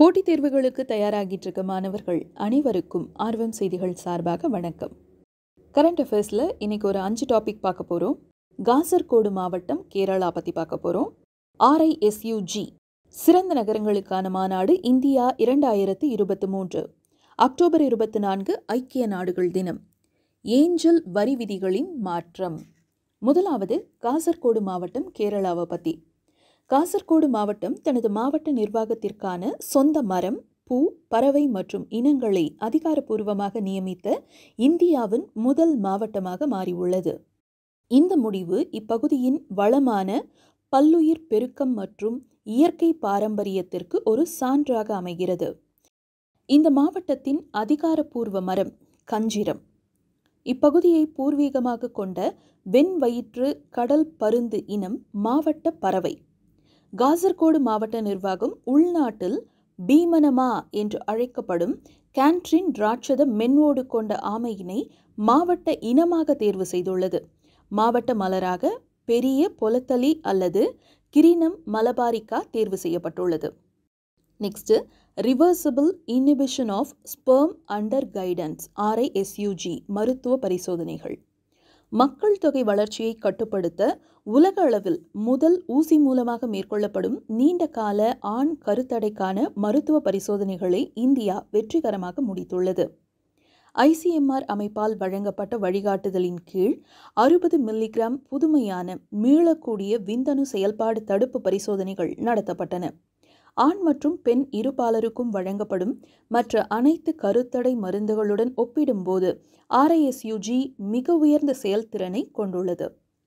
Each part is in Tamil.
போட்டித் தேர்வுகளுக்கு தயாராகிட்டு இருக்க மாணவர்கள் அனைவருக்கும் ஆர்வம் செய்திகள் சார்பாக வணக்கம் கரண்ட் அஃபேர்ஸில் இன்னைக்கு ஒரு அஞ்சு டாபிக் பார்க்க போகிறோம் காசர்கோடு மாவட்டம் கேரளா பற்றி பார்க்க போகிறோம் ஆர்ஐஎஸ்யூஜி சிறந்த நகரங்களுக்கான மாநாடு இந்தியா இரண்டாயிரத்து இருபத்தி மூன்று அக்டோபர் இருபத்தி நான்கு ஐக்கிய நாடுகள் தினம் ஏஞ்சல் வரி விதிகளின் மாற்றம் முதலாவது காசர்கோடு மாவட்டம் கேரளாவை பற்றி காசர்கோடு மாவட்டம் தனது மாவட்ட நிர்வாகத்திற்கான சொந்த மரம் பூ பறவை மற்றும் இனங்களை அதிகாரப்பூர்வமாக நியமித்த இந்தியாவின் முதல் மாவட்டமாக மாறியுள்ளது இந்த முடிவு இப்பகுதியின் வளமான பல்லுயிர் பெருக்கம் மற்றும் இயற்கை பாரம்பரியத்திற்கு ஒரு சான்றாக அமைகிறது இந்த மாவட்டத்தின் அதிகாரப்பூர்வ மரம் கஞ்சிரம் இப்பகுதியை பூர்வீகமாக கொண்ட வெண்வயிற்று கடல் பருந்து இனம் மாவட்ட பறவை காசர்கோடு மாவட்ட நிர்வாகம் உள்நாட்டில் பீமனமா என்று அழைக்கப்படும் கேன்ட்ரின் ராட்சத மென்வோடு கொண்ட ஆமையினை மாவட்ட இனமாக தேர்வு செய்துள்ளது மாவட்ட மலராக பெரிய பொலத்தலி அல்லது கிரினம் மலபாரிக்கா தேர்வு செய்யப்பட்டுள்ளது next reversible inhibition of sperm under guidance RISUG மருத்துவ பரிசோதனைகள் மக்கள் தொகை வளர்ச்சியை கட்டுப்படுத்த உலக அளவில் முதல் ஊசி மூலமாக மேற்கொள்ளப்படும் நீண்ட கால ஆண் கருத்தடைக்கான மருத்துவ பரிசோதனைகளை இந்தியா வெற்றிகரமாக முடித்துள்ளது ஐசிஎம்ஆர் அமைப்பால் வழங்கப்பட்ட வழிகாட்டுதலின் கீழ் அறுபது மில்லிகிராம் புதுமையான மீளக்கூடிய விந்தணு செயல்பாடு தடுப்பு பரிசோதனைகள் நடத்தப்பட்டன ஆண் மற்றும் பெண் இருபாலருக்கும் வழங்கப்படும் மற்ற அனைத்து கருத்தடை மருந்துகளுடன் ஒப்பிடும்போது ஆர்ஐஎஸ்யூஜி மிக உயர்ந்த செயல்திறனை கொண்டுள்ளது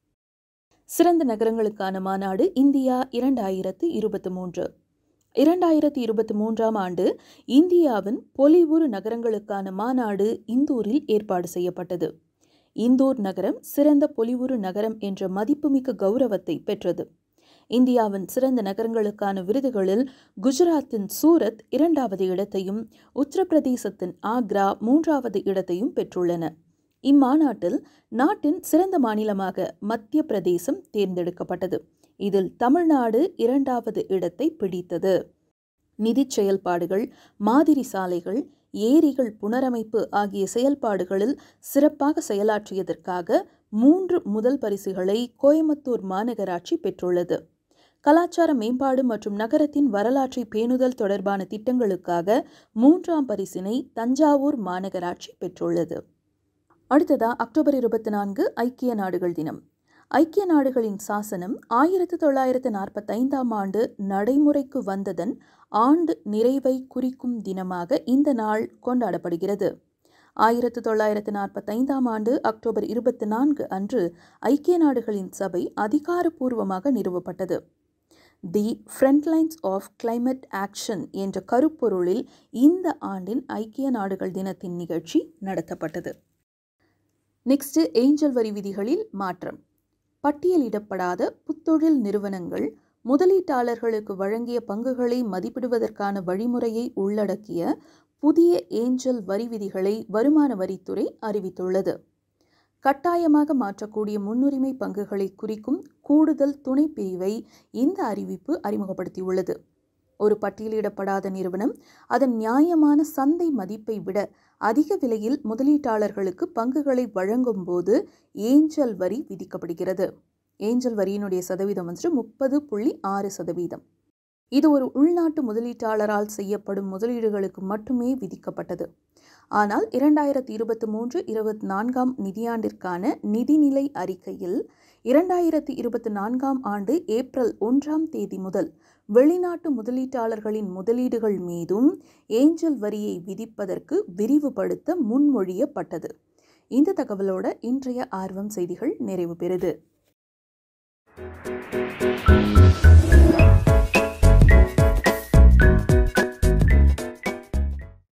சிறந்த நகரங்களுக்கான மாநாடு இந்தியா இரண்டாயிரத்து இருபத்தி மூன்று இரண்டாயிரத்தி இருபத்தி மூன்றாம் ஆண்டு இந்தியாவின் பொலிவுறு நகரங்களுக்கான மாநாடு இந்தூரில் ஏற்பாடு செய்யப்பட்டது இந்தூர் நகரம் சிறந்த பொலிவுறு நகரம் என்ற மதிப்புமிக்க கௌரவத்தை பெற்றது இந்தியாவின் சிறந்த நகரங்களுக்கான விருதுகளில் குஜராத்தின் சூரத் இரண்டாவது இடத்தையும் உத்தரப்பிரதேசத்தின் ஆக்ரா மூன்றாவது இடத்தையும் பெற்றுள்ளன இம்மாநாட்டில் நாட்டின் சிறந்த மாநிலமாக மத்திய பிரதேசம் தேர்ந்தெடுக்கப்பட்டது இதில் தமிழ்நாடு இரண்டாவது இடத்தை பிடித்தது நிதி செயல்பாடுகள் மாதிரி சாலைகள் ஏரிகள் புனரமைப்பு ஆகிய செயல்பாடுகளில் சிறப்பாக செயலாற்றியதற்காக மூன்று முதல் பரிசுகளை கோயம்புத்தூர் மாநகராட்சி பெற்றுள்ளது கலாச்சார மேம்பாடு மற்றும் நகரத்தின் வரலாற்றை பேணுதல் தொடர்பான திட்டங்களுக்காக மூன்றாம் பரிசினை தஞ்சாவூர் மாநகராட்சி பெற்றுள்ளது அடுத்ததா அக்டோபர் இருபத்தி நான்கு ஐக்கிய நாடுகள் தினம் ஐக்கிய நாடுகளின் சாசனம் ஆயிரத்து தொள்ளாயிரத்து நாற்பத்தைந்தாம் ஆண்டு நடைமுறைக்கு வந்ததன் ஆண்டு நிறைவை குறிக்கும் தினமாக இந்த நாள் கொண்டாடப்படுகிறது ஆயிரத்து தொள்ளாயிரத்து நாற்பத்தைந்தாம் ஆண்டு அக்டோபர் இருபத்தி நான்கு அன்று ஐக்கிய நாடுகளின் சபை அதிகாரப்பூர்வமாக நிறுவப்பட்டது the frontlines of climate action என்ற கருப்பொருளில் இந்த ஆண்டின் ஐக்கிய நாடுகள் தினத்தின் நிகழ்ச்சி நடத்தப்பட்டது நெக்ஸ்ட் ஏஞ்சல் வரி விதிகளில் மாற்றம் பட்டியலிடப்படாத புத்தொழில் நிறுவனங்கள் முதலீட்டாளர்களுக்கு வழங்கிய பங்குகளை மதிப்பிடுவதற்கான வழிமுறையை உள்ளடக்கிய புதிய ஏஞ்சல் வரி விதிகளை வருமான வரித்துறை அறிவித்துள்ளது கட்டாயமாக மாற்றக்கூடிய முன்னுரிமை பங்குகளை குறிக்கும் கூடுதல் துணை பிரிவை இந்த அறிவிப்பு அறிமுகப்படுத்தியுள்ளது ஒரு பட்டியலிடப்படாத நிறுவனம் அதன் நியாயமான சந்தை மதிப்பை விட அதிக விலையில் முதலீட்டாளர்களுக்கு பங்குகளை வழங்கும் போது ஏஞ்சல் வரி விதிக்கப்படுகிறது ஏஞ்சல் வரியினுடைய சதவீதம் வந்துட்டு முப்பது புள்ளி ஆறு சதவீதம் இது ஒரு உள்நாட்டு முதலீட்டாளரால் செய்யப்படும் முதலீடுகளுக்கு மட்டுமே விதிக்கப்பட்டது ஆனால் இரண்டாயிரத்தி இருபத்தி மூன்று இருபத்தி நான்காம் நிதியாண்டிற்கான நிதிநிலை அறிக்கையில் இரண்டாயிரத்தி இருபத்தி நான்காம் ஆண்டு ஏப்ரல் ஒன்றாம் தேதி முதல் வெளிநாட்டு முதலீட்டாளர்களின் முதலீடுகள் மீதும் ஏஞ்சல் வரியை விதிப்பதற்கு விரிவுபடுத்த முன்மொழியப்பட்டது இந்த தகவலோட இன்றைய ஆர்வம் செய்திகள் நிறைவு பெறுது